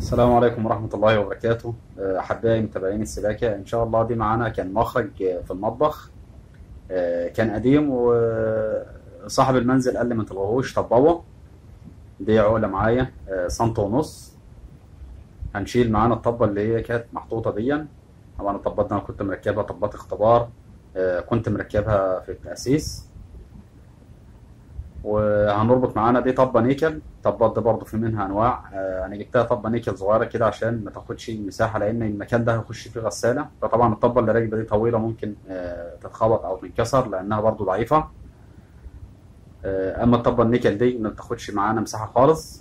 السلام عليكم ورحمة الله وبركاته آه، أحبائي متابعين السباكة إن شاء الله دي معانا كان مخرج آه، في المطبخ آه، كان قديم وصاحب المنزل قال لي ما تلغوهوش طبقه دي عقلة معايا آه، سنت ونص هنشيل معانا الطبة اللي هي كانت محطوطة دي طبعا الطبات دي أنا كنت مركبها طبات اختبار آه، كنت مركبها في التأسيس وهنربط معانا دي طبة نيكل طبات دي برضه في منها انواع آه، انا جبتها طبة نيكل صغيرة كده عشان ما تاخدش مساحة لان المكان ده هيخش فيه غسالة فطبعا الطبة اللي راكبة دي طويلة ممكن آه، تتخبط او تنكسر لانها برضه ضعيفة آه، اما الطبة النيكل دي ما بتاخدش معانا مساحة خالص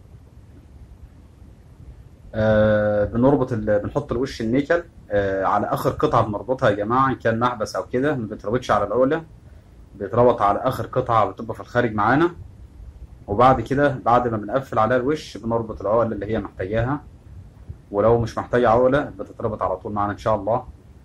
آه، بنربط ال... بنحط الوش النيكل آه، على اخر قطعة بنربطها يا جماعة ان كان محبس او كده ما بيتربطش على العقلة بيتربط على اخر قطعة بتبقى في الخارج معانا وبعد كده بعد ما بنقفل عليها الوش بنربط العقلة اللي هي محتاجاها ولو مش محتاجة عقلة بتتربط على طول معانا إن شاء الله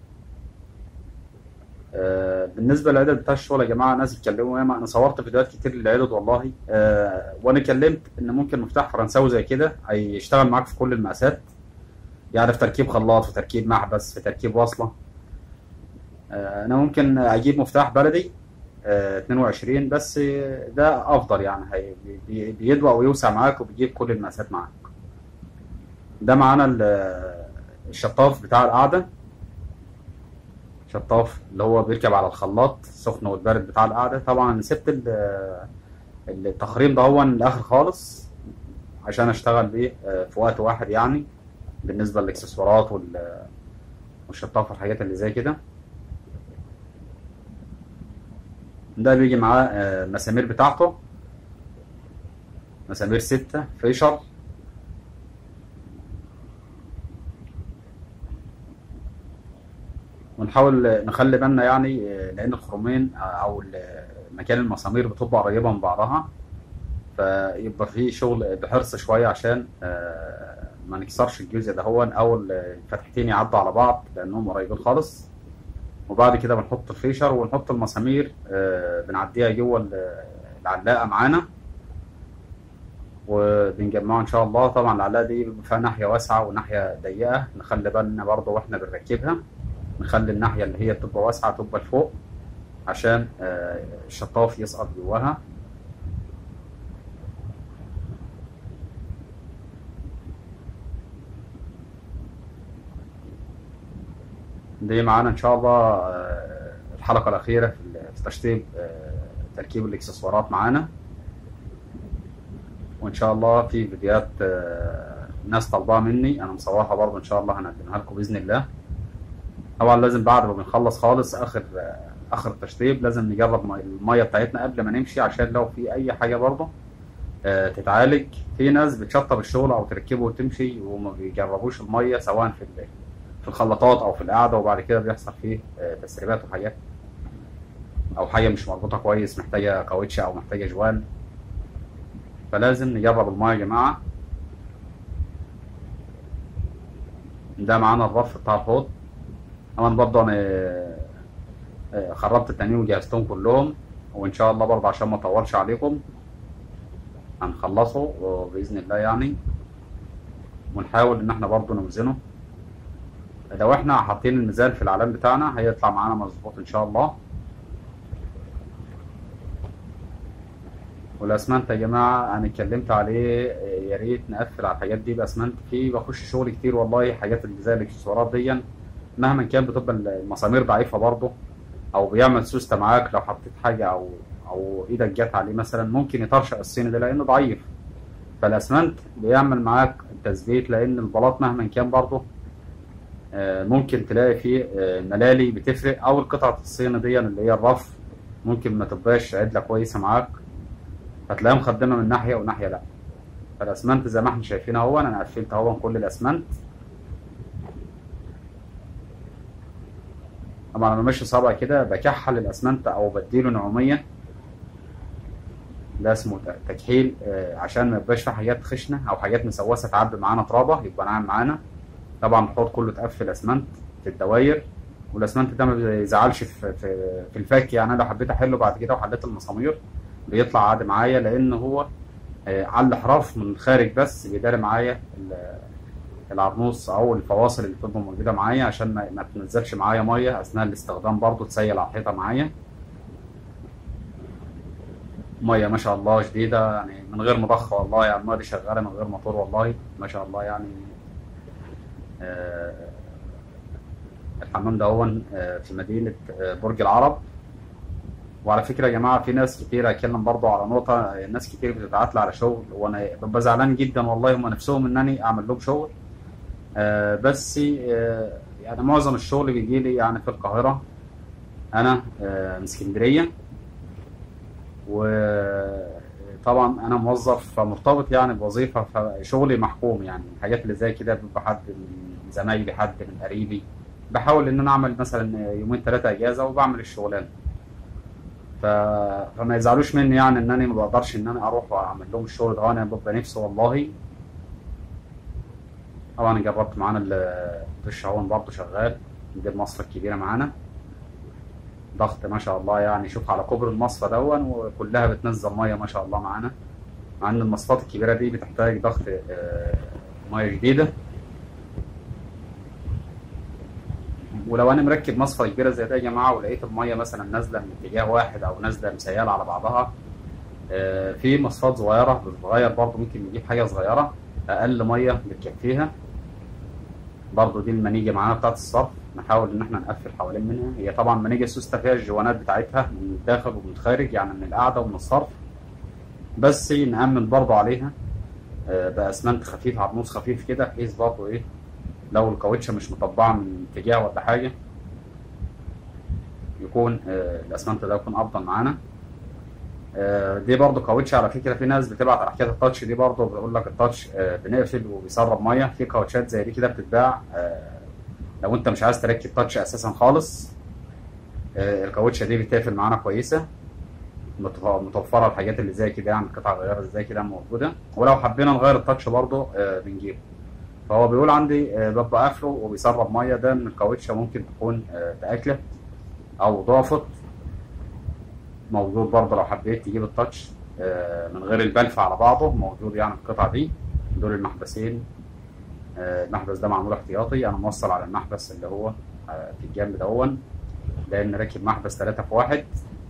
آه، بالنسبة للعدد بتاع الشغل يا جماعة ناس بيتكلموا ياما أنا صورت فيديوهات كتير للعدد والله آه، وأنا كلمت إن ممكن مفتاح فرنساوي زي كده هيشتغل معاك في كل المقاسات يعني في تركيب خلاط في تركيب محبس في تركيب وصلة آه، أنا ممكن أجيب مفتاح بلدي آه، 22 بس ده أفضل يعني هي بي- بيدوى ويوسع معاك وبيجيب كل المقاسات معاك ده معانا ال- الشطاف بتاع القعدة شطاف اللي هو بيركب على الخلاط السخن والبارد بتاع القعدة طبعا سبت ال- التخريم ده هو لآخر خالص عشان اشتغل بيه آه، في وقت واحد يعني بالنسبة للاكسسوارات وال- والشطاف والحاجات اللي زي كده ده بيجي معاه آه، المسامير بتاعته مسامير ستة فيشر ونحاول نخلي بالنا يعني آه، لأن الخرومين آه، أو ال- مكان المسامير بتبقى قريبة من بعضها فيبقى في شغل بحرص شوية عشان آه، ما نكسرش الجزء ده هو أو الفتحتين يعدوا على بعض لأنهم قريبين خالص وبعد كده بنحط الفيشر ونحط المسامير آه، بنعديها جوه ال- العلاقة معانا وبنجمعه ان شاء الله طبعا العلاقه دي بيبقى فيها ناحيه واسعه وناحيه ضيقه نخلي بالنا برضه واحنا بنركبها نخلي الناحيه اللي هي بتبقى واسعه تبقى لفوق عشان آه، الشطاف يسقط جواها دي معانا ان شاء الله آه، الحلقه الاخيره في ال- في تشطيب آه، تركيب الاكسسوارات معانا وان شاء الله في فيديوهات آه، ناس طالباها مني انا مصورها برضه ان شاء الله هنقدمها لكم باذن الله طبعا لازم بعد ما بنخلص خالص اخر آه، اخر التشطيب لازم نجرب مي- الميه بتاعتنا قبل ما نمشي عشان لو في اي حاجه برضه آه، تتعالج في ناس بتشطب الشغل او تركبه وتمشي وما بيجربوش الميه سواء في ال- في الخلاطات او في القعده وبعد كده بيحصل فيه آه، تسريبات وحاجات او حاجه مش مربوطه كويس محتاجه كاوتش او محتاجه جوال فلازم نجرب الميه يا جماعه ده معانا الرف بتاع الحوض طبعا برضه انا آه، خربت التانيين وجهزتهم كلهم وان شاء الله برضه عشان ما اطولش عليكم هنخلصه باذن الله يعني ونحاول ان احنا برضه نوزنه لو احنا حاطين الميزان في الاعلان بتاعنا هيطلع معانا مظبوط ان شاء الله والاسمنت يا جماعه انا اتكلمت عليه آه، يا ريت نقفل على الحاجات دي باسمنت في بخش شغل كتير والله حاجات اللي زي الاكسسوارات دي مهما كان بتبقى المسامير ضعيفه برضه او بيعمل سوسته معاك لو حطيت حاجه او او ايدك جت عليه مثلا ممكن يطرشق الصيني ده لانه ضعيف فالاسمنت بيعمل معاك تثبيت لان البلاط مهما كان برضه آه، ممكن تلاقي فيه آه، ملالي بتفرق او القطعه الصيني دي اللي هي الرف ممكن ما تبقاش عدله كويسه معاك هتلاقيها مخدمه من ناحيه وناحيه لا فالاسمنت زي ما احنا شايفين اهو انا قفلت اهو كل الاسمنت طبعا انا ماشي صابع كده بكحل الاسمنت او بديله نعوميه ده اسمه ت- تكحيل آه، عشان ما يبقاش فيه حاجات خشنه او حاجات مسوسه تعبي معانا ترابه يبقى ناعم معانا طبعا الحوض كله اتقفل اسمنت في الدواير والاسمنت ده ما بيزعلش في في في الفك يعني انا لو حبيت احله بعد كده وحليت المسامير بيطلع عادي معايا لان هو آه، على الاحراف من الخارج بس بيداري معايا ال- العرنوس او الفواصل اللي بتبقى موجوده معايا عشان ما, ما تنزلش معايا ميه اثناء الاستخدام برضو تسيل على الحيطه معايا ميه ما شاء الله جديده يعني من غير مضخه والله يعني الميه دي شغاله من غير موتور والله ما شاء الله يعني آه الحمام ده هو آه في مدينه آه برج العرب وعلى فكره يا جماعه في ناس كتير اتكلم برضو على نقطه ناس كتير بتبعت لي على شغل وانا ببقى زعلان جدا والله هم نفسهم ان انا اعمل لهم شغل آه بس آه يعني معظم الشغل بيجي لي يعني في القاهره انا آه من اسكندريه وطبعا انا موظف فمرتبط يعني بوظيفه فشغلي محكوم يعني الحاجات اللي زي كده بيبقى حد من زمايلي حد من قريبي بحاول ان انا اعمل مثلا يومين ثلاثه اجازه وبعمل الشغلانه ف... فما يزعلوش مني يعني ان انا ما بقدرش ان انا اروح واعمل لهم الشغل ده انا ببقى نفسي والله طبعا جربت معانا الطش هون برضه شغال دي المصفى الكبيره معانا ضغط ما شاء الله يعني شوف على كوبري المصفى دون وكلها بتنزل ميه ما شاء الله معانا مع ان المصفات الكبيره دي بتحتاج ضغط ميه جديده ولو انا مركب مصفى كبيره زي ده يا جماعه ولقيت الميه مثلا نازله من اتجاه واحد او نازله مسيله على بعضها في مصفات صغيره بتتغير برضه ممكن نجيب حاجه صغيره اقل ميه بتكفيها برضه دي المنيجه معانا بتاعت الصرف نحاول ان احنا نقفل حوالين منها هي طبعا منيجه سوسته فيها الجوانات بتاعتها من الداخل ومن الخارج يعني من القاعده ومن الصرف بس نأمن برضه عليها باسمنت خفيف عرموس خفيف كده بحيث برضه ايه لو الكاوتشه مش مطبعه من اتجاه ولا حاجه يكون الاسمنت ده يكون افضل معانا دي برضو كاوتش على فكره في ناس بتبعت على حكايه التاتش دي برضو بتقول لك التاتش بنقفل وبيسرب ميه في كاوتشات زي دي كده بتتباع لو انت مش عايز تركب تاتش اساسا خالص الكاوتشه دي بتقفل معانا كويسه متوفره الحاجات اللي زي كده يعني قطع غيار زي كده موجوده ولو حبينا نغير التاتش برضو بنجيبه فهو بيقول عندي ببقى قافله وبيسرب ميه ده من الكاوتشه ممكن تكون تاكلت او ضعفت موجود برضه لو حبيت تجيب التاتش من غير البلف على بعضه موجود يعني القطعه دي دول المحبسين المحبس ده معمول احتياطي انا موصل على المحبس اللي هو في الجنب دون لان راكب محبس 3 في 1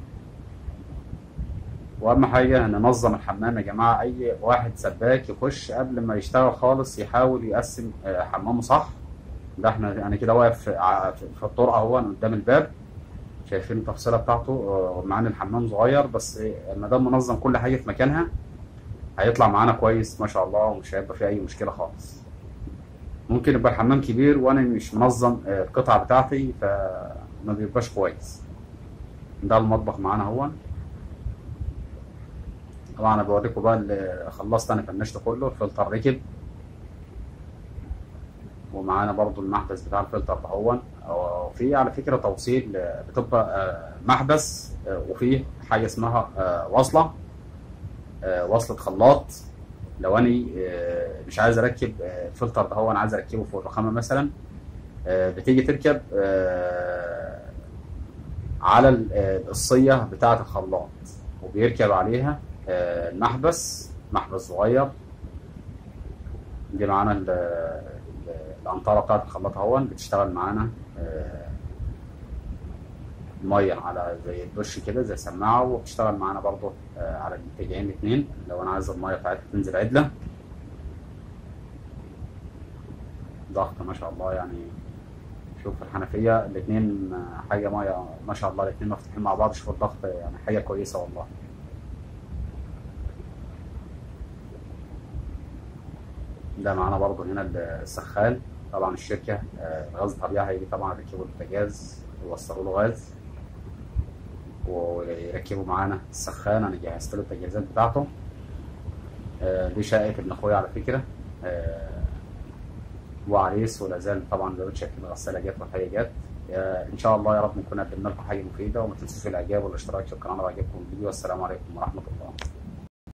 واهم حاجه ننظم الحمام يا جماعه اي واحد سباك يخش قبل ما يشتغل خالص يحاول يقسم حمامه صح ده احنا انا كده واقف في الطرقه اهو قدام الباب شايفين التفصيله بتاعته معانا الحمام صغير بس ما دام منظم كل حاجه في مكانها هيطلع معانا كويس ما شاء الله ومش هيبقى فيه اي مشكله خالص ممكن يبقى الحمام كبير وانا مش منظم القطعه بتاعتي فما بيبقاش كويس ده المطبخ معانا اهو طبعا انا بوريكم بقى اللي خلصت انا فنشته كله الفلتر ركب ومعانا برضو المحبس بتاع الفلتر دهون وفي على فكره توصيل بتبقى محبس وفي حاجه اسمها وصله وصله خلاط لو انا مش عايز اركب الفلتر ده هو انا عايز اركبه فوق الرخامه مثلا بتيجي تركب على القصيه بتاعه الخلاط وبيركب عليها المحبس محبس صغير دي معانا الانطاره بتاعت الخلاط اهون بتشتغل معانا ميه على زي الدش كده زي سماعه وبتشتغل معانا برضو على الاتجاهين الاثنين لو انا عايز الميه بتاعتها تنزل عدله ضغط ما شاء الله يعني شوف الحنفيه الاثنين حاجه ميه ما شاء الله الاثنين مفتوحين مع بعض شوف الضغط يعني حاجه كويسه والله ده معانا برضو هنا السخان طبعا الشركة الغاز الطبيعي هيجي طبعا يركبوا البوتاجاز يوصلوا له غاز ويركبوا معانا السخان انا جهزت له التجهيزات بتاعته دي شقة ابن اخويا على فكرة وعريس ولا زال طبعا زي ما شايفين الغسالة جت والحاجة جت ان شاء الله يا رب نكون قدمنا لكم حاجة مفيدة وما تنسوش الاعجاب والاشتراك في القناة لو عجبكم الفيديو والسلام عليكم ورحمة الله